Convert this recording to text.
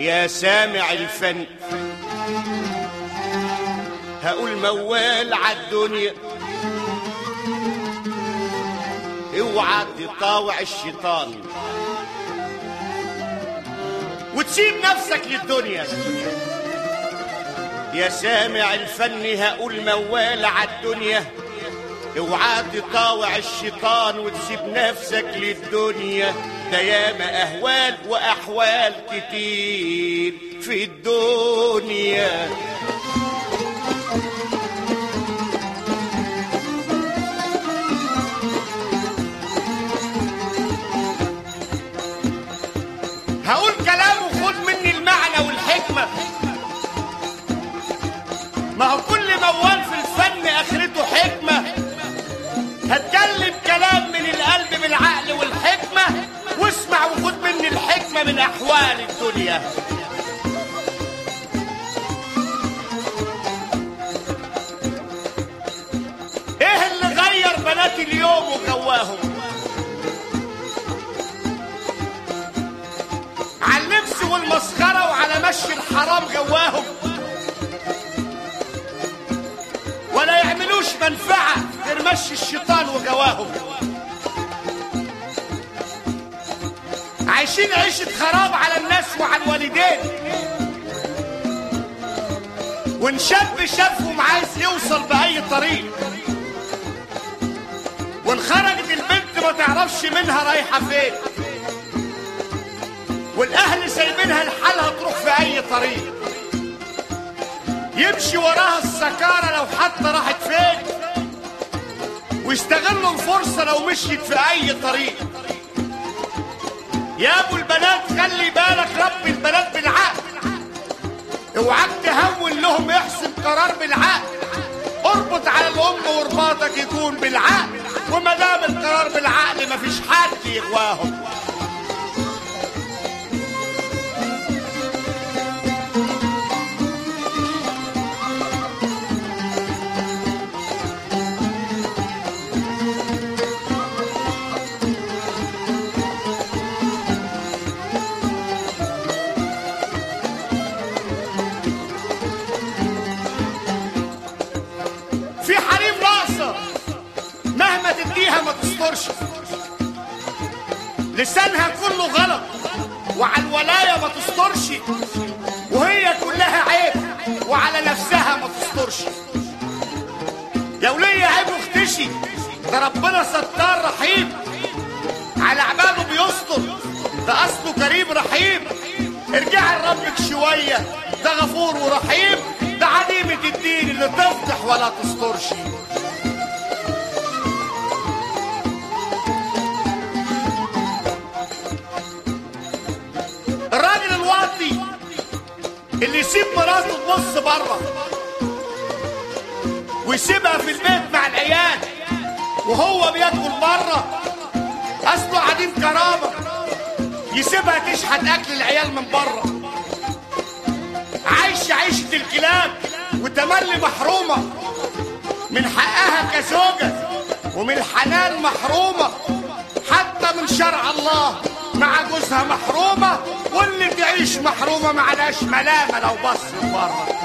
يا سامع الفن هقول موال عالدنيا اوعى تطاوع الشيطان وتسيب نفسك للدنيا يا سامع الفن هقول موال عالدنيا اوعى تطاوع الشيطان وتسيب نفسك للدنيا ده ياما اهوال واحوال كتير في الدنيا هقول كلام وخد مني المعنى والحكمة ما هو كل موال في الفن اخرته حكمة هتكلم كلام من القلب بالعقل والحكمة واسمع وخد مني الحكمة من احوال الدنيا ايه اللي غير بنات اليوم وجواهم على اللبس والمسخرة وعلى مشي الحرام جواهم ولا يعملوش منفعة غير مشي الشيطان وجواهم عايشين عيشة خراب على الناس وعلى الوالدين وان شاب شافهم عايز يوصل بأي طريق وان خرجت البنت ما تعرفش منها رايحة فين والاهل سايبينها لحالها تروح في اي طريق يمشي وراها السكارة لو حتى راحت فين ويستغلوا الفرصة لو مشيت في اي طريق يا ابو البنات خلي بالك رب البنات بالعقل اوعاك تهون لهم احسن قرار بالعقل اربط على الام ورباطك يكون بالعقل وما دام القرار بالعقل مفيش حد يغواهم في حريم ناقصة مهما تديها ما تسترش لسانها كله غلط وعلى الولاية ما تسترش وهي كلها عيب وعلى نفسها ما تسترش يا ولية عيب واختشي ده ربنا ستار رحيم على عباده بيستر ده اصله كريم رحيم ارجعي لربك شوية ده غفور ورحيم ده عديمة الدين اللي تفتح ولا تسترش الراجل الواطي اللي يسيب مراته تبص بره ويسيبها في البيت مع العيال وهو بياكل بره اصله عديم كرامه يسيبها تشحت اكل العيال من بره عايشه عيشه الكلاب وتملي محرومه من حقها كزوجه ومن الحنان محرومه حتى من شرع الله مع جوزها محرومه واللي تعيش محرومه معناش ملامه لو بص بره